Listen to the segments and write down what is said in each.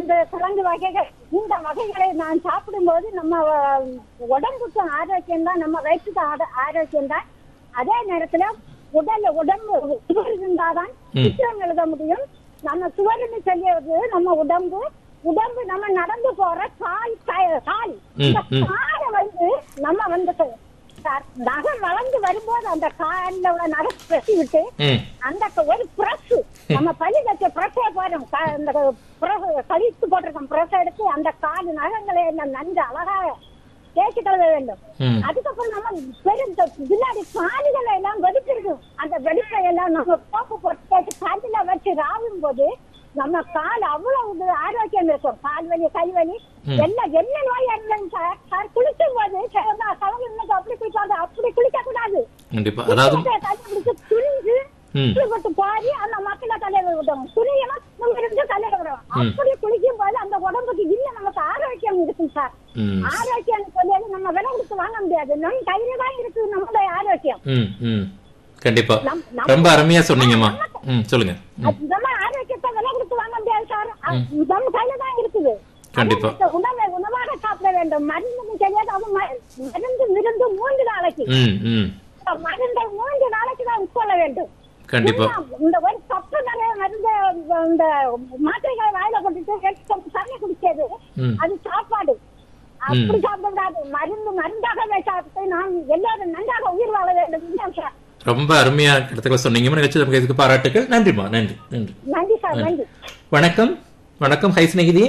இந்த கிழங்கு வகைகள் இந்த வகைகளை நான் சாப்பிடும்போது நம்ம அஹ், உடம்புக்கு ஆரோக்கியம் தான் நம்ம வயிற்றுக்கு ஆர- ஆரோக்கியம் தான் அதே நேரத்துல உடல் உடம்பு சுவர் இருந்தாதான் ம். புத்தகம் எழுத முடியும் நம்ம சுவர்னு சொல்லியது நம்ம உடம்பு உடம்பு நம்ம நடந்து போற கால் கை- கால் ம், இந்த ம். காலை வந்து நம்ம வந்து க- நகம் வளர்ந்து வரும்போது அந்த காலில் உள்ள நகம் பிரசி விட்டு ம் அந்த க- ஒரு பிரஸ் நம்ம பள்ளி வச்ச பிரஸ்ஸே போறோம் அந்த பிரஸ் கழித்து போட்டிருக்கோம் பிரஸ் எடுத்து அந்த கால் நகங்களை எல்லாம் நன்கு அழகா தேய்ச்சி கழுவ வேண்டும் ம். அதுக்கப்புறம் நம்ம பெரும் த- பின்னாடி கால்களை எல்லாம் வெடிச்சிருக்கும் அந்த வெடிப்பை எல்லாம் நம்ம கோப்பு போட்டு தேய்ச்சி காலில வச்சு ராவும் போது நம்ம கால் அவ்வளவு இது ஆரோக்கியம் இருக்கும் கால் வலி கை வலி எல்லாம் என்ன நோயா இருந்தாலும் சார் சார் குளிக்கும் போது சவங்க இன்னைக்கு அப்படி குளிக்காது அப்படி குளிக்க கூடாது கண்டிப்பா அதாவது தண்ணி பிடிச்சு துணிஞ்சு ம். துணி போட்டு பாரி அந்த மக்களை தலையில விடுவோம் துணியெல்லாம் நம்ம இருந்து தலையில விடுவோம் அப்படி குளிக்கும் போது அந்த உடம்புக்கு இன்னும் நமக்கு ஆரோக்கியம் இருக்கும் சார் ம் ஆரோக்கியம் சொல்லி நம்ம விலை கொடுத்து வாங்க முடியாது நம் கையில தான் இருக்கு நம்மளுடைய ஆரோக்கியம் ம் ம் கண்டிப்பா நம்- நம்ம- ரொம்ப அருமையா சொன்னீங்கம்மா ம் சொல்லுங்க ம் அது நம்ம ஆரோக்கியத்தை விலை கொடுத்து வாங்க முடியாது சார் அது நம்ம கையில தான் இருக்குது கண்டிப்பா. அதே மாதிரி உணவை உணவாக சாப்பிட வேண்டும் மருந்து தெரியாது அது ம- மருந்து விருந்து மூன்று நாளைக்கு ம் ம் மருந்தை மூன்று நாளைக்கு தான் உட்கொள்ள வேண்டும் கண்டிப்பா சும்மா இந்த ஒரு கப்பு நிறைய மருந்து இந்த மாத்திரைகளை வாயில போட்டுட்டு ரெண்டு கப் தண்ணி குடிச்சது ம். அது சாப்பாடு அப்படி சாப்பிடக்கூடாது மருந்து மருந்தாகவே சாப்பிட்டு நாம் எல்லாரும் நன்றாக உயிர் வாழ வேண்டும் இதுதான் சார் ரொம்ப அருமையா இடத்துல சொன்னீங்கம்மா நிகழ்ச்சி நமக்கு இதுக்கு பாராட்டுகள் நன்றிம்மா நன்றி நன்றி நன்றி சார் நன்றி வணக்கம் வணக்கம் ஹை சிநேகிதி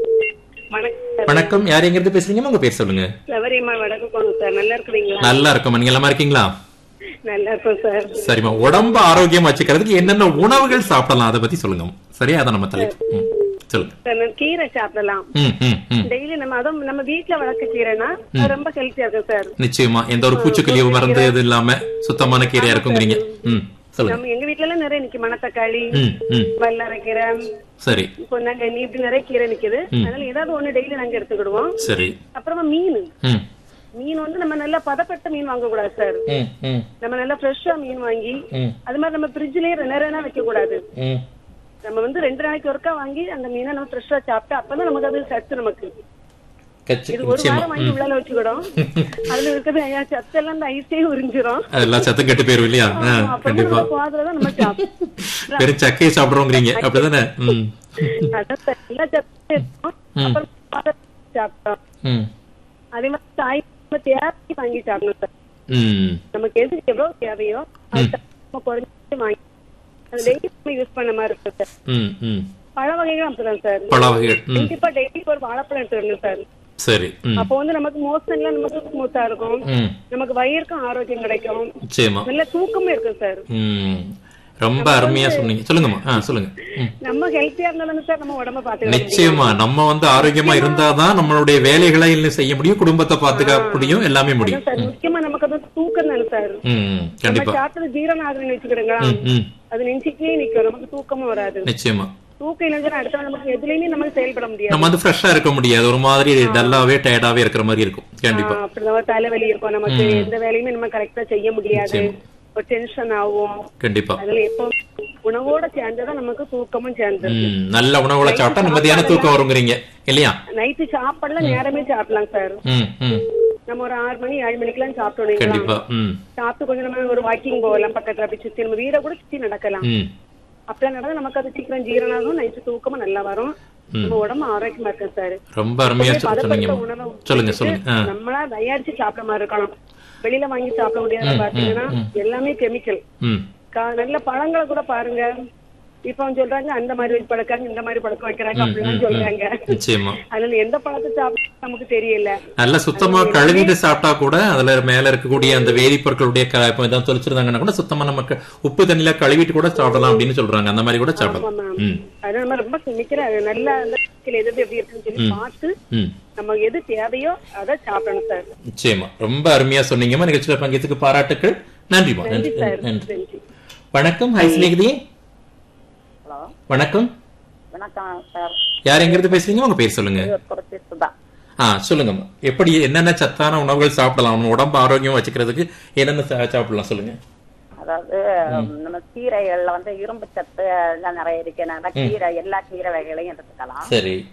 வணக்கம் வணக்கம் யார் எங்க இருந்து பேசுறீங்கம்மா உங்க பேர் சொல்லுங்க சவரியம்மா வடக்கு போகணும் சார் நல்லா இருக்கிறீங்களா நல்லா இருக்கோம் நீங்க எல்லாமா இருக்கீங்களா நல்லா இருக்கும் சார் சரிம்மா உடம்ப ஆரோக்கியம் வச்சுக்கிறதுக்கு என்னென்ன உணவுகள் சாப்பிடலாம் அதை பத்தி சொல்லுங்க சரியா அதை நம்ம தலைப்பு ம், சொல்லுங்க சார் நான் கீரை சாப்பிடலாம் ம் ம் ம் டெய்லி நம்ம அதுவும் நம்ம வீட்ல வளர்க்க கீரைனா அது ரொம்ப ஹெல்த்தியா இருக்கும் சார் நிச்சயமா எந்த ஒரு பூச்சிக்கொல்லி மருந்து இது இல்லாம சுத்தமான கீரையா இருக்குங்கிறீங்க ம் சொல்லுங்க நம்ம எங்க வீட்ல எல்லாம் நிறைய நிக்கு மணத்தக்காளி ம் ம் வல்லரைக்கீரை சரி பொன்னாங்கண்ணி இப்படி நிறைய கீரை நிக்குது அதனால ஏதாவது ஒண்ணு டெய்லி நாங்க எடுத்துக்கிடுவோம் சரி அப்புறமா மீன் ம் மீன் வந்து நம்ம நல்லா பதப்பட்ட மீன் வாங்க கூடாது சார் ம் ம் நம்ம நல்லா ஃப்ரெஷ்ஷா மீன் வாங்கி ம் அது மாதிரி நம்ம ஃப்ரிட்ஜ்லயே நேரம் வைக்க கூடாது ம் நம்ம வந்து ரெண்டு நாளைக்கு ஒருக்கா வாங்கி அந்த மீனை நம்ம ஃப்ரெஷ்ஷா சாப்பிட்டா அப்பதான் நமக்கு அது சத்து நமக்கு கச்சி இது ஒரு நிச்சயமா வாரம் வாங்கி உள்ளால வச்சுக்கிடும் அதுல இருக்கிறது ஐயா சத்து எல்லாம் அந்த ஐஸே உறிஞ்சிரும் அதெல்லாம் சத்தம் கெட்டு போயிரும் இல்லையா ஆ, அப்புறம் கண்டிப்பா நம்ம பாதுறதான் நம்ம சாப்பிடும் வெறும் சக்கையை சாப்பிடுறோங்கிறீங்க அப்படிதானே ம் அதான் சார், எல்லா சத்தும் இருக்கும் அப்புறம் பாதாம் சாப்பிட்டோம் ம் அதே மாதிரி தாய் நம்ம தேவைக்கு வாங்கி சாப்பிடணும் சார் ம் நமக்கு எது எவ்வளவு தேவையோ அது நம்ம குறைஞ்சி வாங்கி அது டெய்லி நம்ம யூஸ் பண்ண மாதிரி இருக்கும் சார் ம் ம் பழ வகைகள் அப்படிதான் சார் பழ வகைகள் ம் கண்டிப்பா டெய்லி ஒரு வாழைப்பழம் எடுத்துக்கணும் சார் சரி ம் அப்போ வந்து நமக்கு மோஷன்லாம் நமக்கு ஸ்மூத்தா இருக்கும் ம் நமக்கு வயிறுக்கும் ஆரோக்கியம் கிடைக்கும் நிச்சயமா நல்ல தூக்கமும் இருக்கும் சார் ம் ரொம்ப அருமையா சொன்னீங்க சொல்லுங்கம்மா ஆ சொல்லுங்க ம் நம்ம ஹெல்த்தியா இருந்தாலும் சார் நம்ம உடம்ப பாத்துக்கலாம் நிச்சயமா நம்ம வந்து ஆரோக்கியமா இருந்தாதான் நம்மளுடைய வேலைகளை இன்னும் செய்ய முடியும் குடும்பத்தை பாத்துக்க முடியும் எல்லாமே முடியும் சார் முக்கியமா நமக்கு அது தூக்கம் தானே சார் ம் ம், நம்ம கண்டிப்பா சாப்பிட்டது ஜீரணம் ஆகுதுன்னு வச்சுக்கிடுங்களா ம் ம் அது நெஞ்சிக்கே நிக்கும் நமக்கு தூக்கமும் வராது நிச்சயமா தூக்கம் இல்லைன்னா அடுத்த நாள் நமக்கு எதுலயுமே நம்ம செயல்பட முடியாது நம்ம வந்து ஃப்ரெஷ்ஷா இருக்க முடியாது ஒரு மாதிரி டல்லாவே டயர்டாவே இருக்கிற மாதிரி இருக்கும் கண்டிப்பா ஆஹ் அப்படிதான் ஒரு தலைவலி இருக்கும் நமக்கு எந்த வேலையுமே நம்ம கரெக்டா செய்ய முடியாது ஒரு டென்ஷன் ஆகும் கண்டிப்பா அதுல எப்போ உணவோட சேர்ந்ததான் நமக்கு தூக்கமும் சேர்ந்து ம் நல்ல உணவுகளை சாப்பிட்டா நிம்மதியான தூக்கம் வருங்கிறீங்க இல்லையா நைட்டு சாப்பாடுலாம் நேரமே சாப்பிடலாம் சார் ம் ம் நம்ம ஒரு ஆறு மணி ஏழு மணிக்கெல்லாம் சாப்பிட்டோம் கண்டிப்பா ம் சாப்பிட்டு கொஞ்சம் நம்ம ஒரு வாக்கிங் போகலாம் பக்கத்துல அப்படி சுத்தி நம்ம வீட கூட சுத்தி நடக்கலாம் ம் அப்படிலாம் நடந்தா நமக்கு அது சீக்கிரம் ஜீரணம் ஆகும் நைட்டு தூக்கமும் நல்லா வரும் நம்ம உடம்பு ஆரோக்கியமா இருக்கும் சார் ரொம்ப அருமையா சொ- சொன்னீங்க பதப்படுத்த உணவை சொல்லுங்க சொல்லுங்க ஆ நம்மளா தயாரிச்சு சாப்பிட மாதிரி இருக்கணும் வெளியில வாங்கி சாப்பிட முடியாத பாத்தீங்கன்னா எல்லாமே கெமிக்கல் ம் நல்ல பழங்களை கூட பாருங்க இப்ப அவங்க சொல்றாங்க அந்த மாதிரி பழக்காங்க இந்த மாதிரி பழக்கம் வைக்கிறாங்க அப்படின்னு சொல்றாங்க நிச்சயமா அதுல எந்த பழத்தை சாப்பிட நமக்கு தெரியல நல்ல சுத்தமா கழுவிட்டு சாப்பிட்டா கூட அதுல மேல இருக்கக்கூடிய அந்த வேதிப்பொருட்களுடைய க- இப்ப ஏதாவது தொலைச்சிருந்தாங்கன்னா கூட சுத்தமா நமக்கு உப்பு தண்ணியில கழுவிட்டு கூட சாப்பிடலாம் அப்படின்னு சொல்றாங்க அந்த மாதிரி கூட சாப்பிடலாம் ஆமா. ம் அது நம்ம ரொம்ப கெமிக்கல் அது நல்ல அந்த chemical எது எது எப்படி இருக்குன்னு சொல்லி பார்த்து ம் நம்ம எது தேவையோ அதை சாப்பிடணும் சார் நிச்சயமா ரொம்ப அருமையா சொன்னீங்கம்மா நிகழ்ச்சியில பங்கேற்றுக்கு பாராட்டுக்கள் நன்றிமா நன்றி சார் நன்றி நன்றி வணக்கம் ஹை சிநேகிதி ஹலோ வணக்கம் வணக்கம் சார் யார் எங்க இருந்து பேசுறீங்க உங்க பேர் சொல்லுங்க குறிச்சி சுதா ஆ சொல்லுங்கம்மா எப்படி என்னென்ன சத்தான உணவுகள் சாப்பிடலாம் நம்ம உடம்பு ஆரோக்கியம் வச்சுக்கிறதுக்கு என்னென்ன சா- சாப்பிடலாம் சொல்லுங்க அதாவது நம்ம கீரைகள்ல வந்து இரும்பு சத்து எல்லாம் நிறைய இருக்கு கீரை எல்லா கீரை வகைகளையும் எடுத்துக்கலாம் சரி